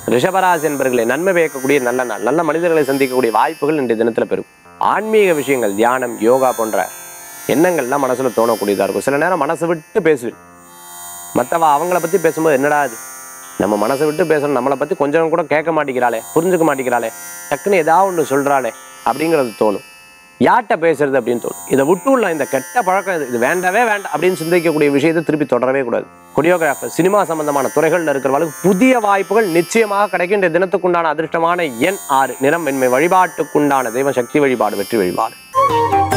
ரிஷபராசி என்பர்களே நன்மை பயக்கக்கூடிய நல்ல நாள் நல்ல மனிதர்களை சந்திக்கக்கூடிய வாய்ப்புகள் இன்றைய தினத்துல பெரும் ஆன்மீக விஷயங்கள் தியானம் யோகா போன்ற எண்ணங்கள்லாம் மனசுல தோணக்கூடியதா இருக்கும் சில நேரம் மனசை விட்டு பேசுவேன் மற்றவ அவங்கள பத்தி பேசும்போது என்னடா இது நம்ம மனசை விட்டு பேசணும் நம்மளை பத்தி கொஞ்சம் கூட கேட்க மாட்டேங்கிறாளே புரிஞ்சுக்க மாட்டேங்கிறாளே டக்குன்னு ஏதாவது ஒன்று சொல்றாளே அப்படிங்கிறது தோணும் யார்கிட்ட பேசுறது அப்படின்னு தோணும் இதை விட்டு உள்ள இந்த கெட்ட பழக்கம் இது இது வேண்டவே வேண்டாம் அப்படின்னு சிந்திக்கக்கூடிய விஷயத்தை திருப்பி தொடரவே கூடாது கொரியோகிராஃபர் சினிமா சம்பந்தமான துறைகளில் இருக்கிறவங்களுக்கு புதிய வாய்ப்புகள் நிச்சயமாக கிடைக்கும் இந்த தினத்துக்குண்டான அதிர்ஷ்டமான எண் ஆறு நிறம் வெண்மை வழிபாட்டுக்குண்டான தெய்வ சக்தி வழிபாடு வெற்றி வழிபாடு